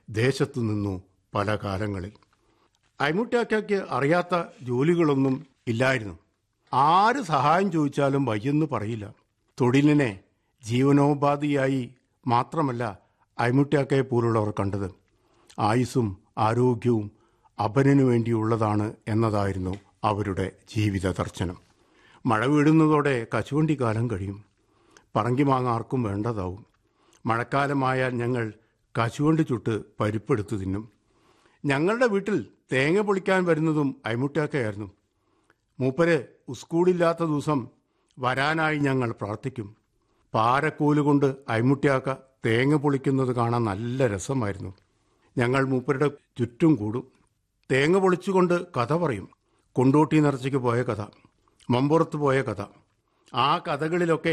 ദേശത്തു നിന്നു പല കാലങ്ങളിൽ അയ്മുട്ടാക്കയ്ക്ക് അറിയാത്ത ജോലികളൊന്നും ഇല്ലായിരുന്നു ആര് സഹായം ചോദിച്ചാലും വയ്യെന്ന് പറയില്ല തൊഴിലിനെ ജീവനോപാധിയായി മാത്രമല്ല അയ്മുട്ടാക്കയെ പോലുള്ളവർ കണ്ടത് ആയുസ്സും ആരോഗ്യവും അപരനു വേണ്ടിയുള്ളതാണ് എന്നതായിരുന്നു അവരുടെ ജീവിത ദർശനം മഴ വീഴുന്നതോടെ കശുവണ്ടി കാലം കഴിയും പറങ്കിമാങ്ങ ആർക്കും വേണ്ടതാവും മഴക്കാലമായാൽ ഞങ്ങൾ കശുവണ്ടി ചുട്ട് പരിപ്പെടുത്തു തിന്നും ഞങ്ങളുടെ വീട്ടിൽ തേങ്ങ പൊളിക്കാൻ വരുന്നതും അയ്മുട്ടാക്കയായിരുന്നു മൂപ്പര് സ്കൂളില്ലാത്ത ദിവസം വരാനായി ഞങ്ങൾ പ്രാർത്ഥിക്കും പാരക്കോലുകൊണ്ട് അയ്മുട്ടിയാക്ക തേങ്ങ പൊളിക്കുന്നത് കാണാൻ നല്ല രസമായിരുന്നു ഞങ്ങൾ മൂപ്പരുടെ ചുറ്റും കൂടും തേങ്ങ പൊളിച്ചുകൊണ്ട് കഥ പറയും കൊണ്ടോട്ടി നിറച്ചയ്ക്ക് പോയ കഥ മമ്പുറത്ത് പോയ കഥ ആ കഥകളിലൊക്കെ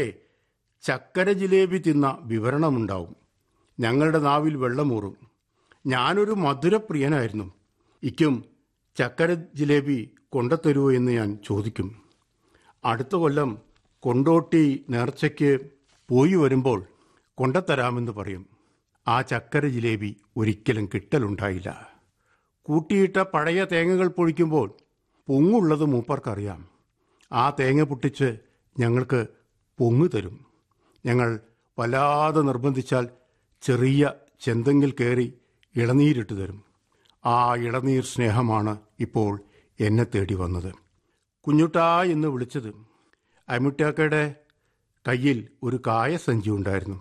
ചക്കര ജിലേബി തിന്ന വിവരണമുണ്ടാവും ഞങ്ങളുടെ നാവിൽ വെള്ളമൂറും ഞാനൊരു മധുരപ്രിയനായിരുന്നു ഇക്കും ചക്കര ജിലേബി കൊണ്ടത്തരുവോ എന്ന് ഞാൻ ചോദിക്കും അടുത്ത കൊല്ലം കൊണ്ടോട്ടി നേർച്ചയ്ക്ക് പോയി വരുമ്പോൾ കൊണ്ടത്തരാമെന്ന് പറയും ആ ചക്കര ജിലേബി ഒരിക്കലും കിട്ടലുണ്ടായില്ല കൂട്ടിയിട്ട പഴയ തേങ്ങകൾ പൊഴിക്കുമ്പോൾ പൊങ്ങുള്ളത് മൂപ്പർക്കറിയാം ആ തേങ്ങ പൊട്ടിച്ച് ഞങ്ങൾക്ക് പൊങ്ങു തരും ഞങ്ങൾ വല്ലാതെ നിർബന്ധിച്ചാൽ ചെറിയ ചെന്തെങ്കിൽ കയറി ഇളനീരിട്ട് തരും ആ ഇളനീർ സ്നേഹമാണ് ഇപ്പോൾ എന്നെ തേടി വന്നത് കുഞ്ഞുട്ടാ എന്ന് വിളിച്ചത് അമിട്ടാക്കയുടെ കയ്യിൽ ഒരു കായസഞ്ചി ഉണ്ടായിരുന്നു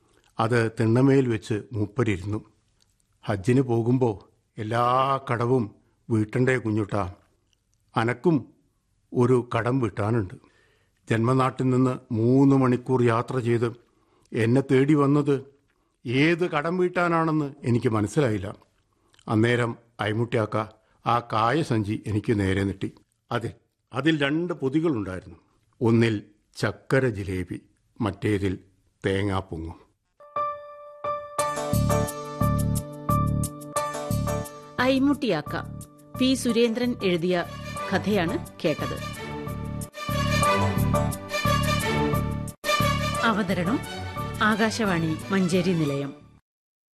അത് തിണ്ണമേൽ വെച്ച് മൂപ്പരിരുന്നു ഹജ്ജിന് പോകുമ്പോൾ എല്ലാ കടവും വീട്ടണ്ടേ കുഞ്ഞുട്ടാ അനക്കും ഒരു കടം വീട്ടാനുണ്ട് ജന്മനാട്ടിൽ നിന്ന് മൂന്ന് മണിക്കൂർ യാത്ര ചെയ്ത് എന്നെ തേടി വന്നത് ഏത് കടം വീട്ടാനാണെന്ന് എനിക്ക് മനസ്സിലായില്ല അന്നേരം അയ്മുട്ടിയാക്ക ആ കായസഞ്ചി എനിക്ക് നേരെ നീട്ടി അതിൽ അതിൽ രണ്ട് പൊതികളുണ്ടായിരുന്നു ഒന്നിൽ ചക്കര ജിലേബി മറ്റേതിൽ തേങ്ങാപ്പൊങ്ങും ഐമുട്ടിയാക്ക പി സുരേന്ദ്രൻ എഴുതിയ കഥയാണ് കേട്ടത് അവതരണം ആകാശവാണി മഞ്ചേരി നിലയം